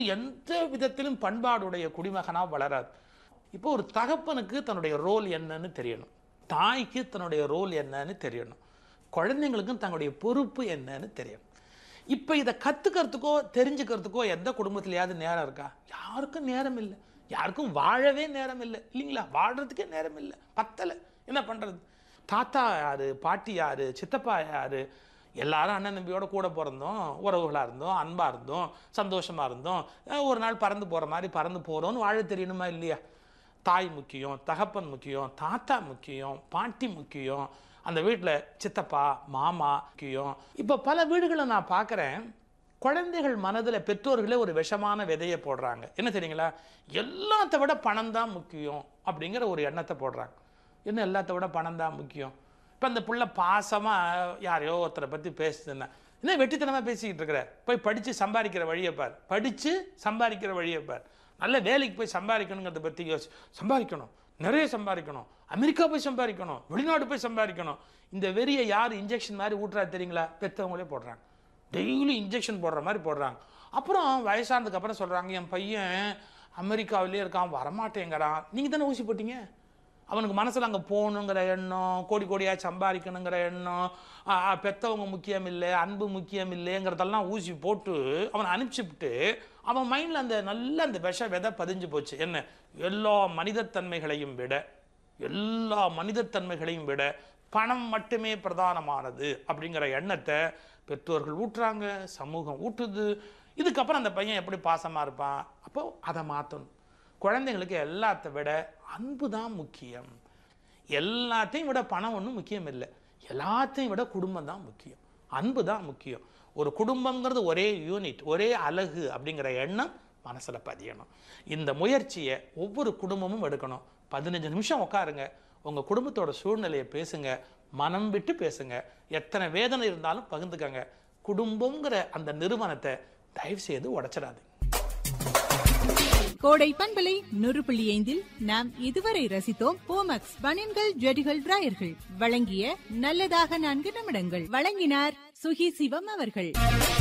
எந்த விதத்திலும் பண்பாடுடைய குடிமகனா வளராது இப்போ ஒரு தகப்பனுக்கு தன்னுடைய ரோல் என்னன்னு தெரியணும் தாய்க்கு தன்னுடைய ரோல் என்னன்னு தெரியணும் குழந்தைங்களுக்கும் தன்னுடைய பொறுப்பு என்னன்னு தெரியணும் இப்போ இதை கற்றுக்கிறதுக்கோ தெரிஞ்சுக்கிறதுக்கோ எந்த குடும்பத்திலையாவது நேரம் இருக்கா யாருக்கும் நேரம் இல்லை யாருக்கும் வாழவே நேரம் இல்லை இல்லைங்களா வாழ்கிறதுக்கே நேரம் இல்லை பத்தலை என்ன பண்ணுறது தாத்தா யாரு பாட்டி யாரு சித்தப்பா யாரு எல்லாரும் அண்ணன் தம்பியோட கூட பிறந்தோம் உறவுகளாக இருந்தோம் அன்பாக இருந்தோம் சந்தோஷமாக இருந்தோம் அஹ் ஒரு நாள் பறந்து போகிற மாதிரி பறந்து போகிறோன்னு வாழ தெரியணுமா இல்லையா தாய் முக்கியம் தகப்பன் முக்கியம் தாத்தா முக்கியம் பாட்டி முக்கியம் அந்த வீட்டில் சித்தப்பா மாமா முக்கியம் இப்போ பல வீடுகளை நான் பார்க்குறேன் குழந்தைகள் மனதில் பெற்றோர்களே ஒரு விஷமான விதையை போடுறாங்க என்ன தெரியுங்களா எல்லாத்த விட பணம் தான் முக்கியம் அப்படிங்கிற ஒரு எண்ணத்தை போடுறாங்க என்ன எல்லாத்த விட பணம் தான் முக்கியம் இப்போ அந்த புள்ள பாசமாக யாரையோ ஒருத்தரை பற்றி பேசுதுன்னா என்ன வெட்டித்தனமாக பேசிக்கிட்டு இருக்கிற போய் படித்து சம்பாதிக்கிற வழியை பார் படித்து சம்பாதிக்கிற வழியை பார் நல்ல வேலைக்கு போய் சம்பாதிக்கணுங்கிறத பற்றி யோசி சம்பாதிக்கணும் நிறைய சம்பாதிக்கணும் அமெரிக்கா போய் சம்பாதிக்கணும் வெளிநாடு போய் சம்பாதிக்கணும் இந்த வெறியை யார் இன்ஜெக்ஷன் மாதிரி ஊட்டுறா தெரியுங்களா பெற்றவங்களே போடுறாங்க டெய்லி இன்ஜெக்ஷன் போடுற மாதிரி போடுறாங்க அப்புறம் வயசானதுக்கு அப்புறம் சொல்கிறாங்க என் பையன் அமெரிக்காவிலே இருக்கான் வரமாட்டேங்கிறான் நீங்கள் தானே ஊசி போட்டீங்க அவனுக்கு மனசில் அங்கே போகணுங்கிற எண்ணம் கோடி கோடியாக சம்பாதிக்கணுங்கிற எண்ணம் ஆ, ஆ, பெத்தவங்க முக்கியம் இல்லை அன்பு முக்கியம் இல்லைங்கிறதெல்லாம் ஊசி போட்டு அவனை அனுப்பிச்சுவிட்டு அவன் மைண்டில் அந்த நல்ல அந்த விஷ விதை பதிஞ்சு போச்சு என்ன எல்லா மனிதத்தன்மைகளையும் விட எல்லா மனிதத்தன்மைகளையும் விட பணம் மட்டுமே பிரதானமானது அப்படிங்கிற எண்ணத்தை பெற்றோர்கள் ஊட்டுறாங்க சமூகம் ஊட்டுது இதுக்கப்புறம் அந்த பையன் எப்படி பாசமாக இருப்பான் அப்போ அதை மாற்றணும் குழந்தைங்களுக்கு எல்லாத்த விட அன்பு தான் முக்கியம் எல்லாத்தையும் விட பணம் ஒன்றும் முக்கியம் இல்லை எல்லாத்தையும் விட குடும்பம் தான் முக்கியம் அன்பு தான் முக்கியம் ஒரு குடும்பங்கிறது ஒரே யூனிட் ஒரே அழகு அப்படிங்கிற எண்ணம் மனசில் பதியணும் இந்த முயற்சியை ஒவ்வொரு குடும்பமும் எடுக்கணும் பதினஞ்சு நிமிஷம் உட்காருங்க உங்கள் குடும்பத்தோட சூழ்நிலையை பேசுங்க மனம் விட்டு பேசுங்க எத்தனை வேதனை இருந்தாலும் பகிர்ந்துக்கங்க குடும்பங்கிற அந்த நிறுவனத்தை தயவு செய்து உடைச்சிடாதீங்க கோடை பண்பலை நூறு புள்ளி ஐந்தில் நாம் இதுவரை ரசித்தோம் போமக்ஸ் பனியன்கள் ஜெடிகள் டிராயர்கள் வழங்கிய நல்லதாக நான்கு நிமிடங்கள் வழங்கினார் சுகி சிவம் அவர்கள்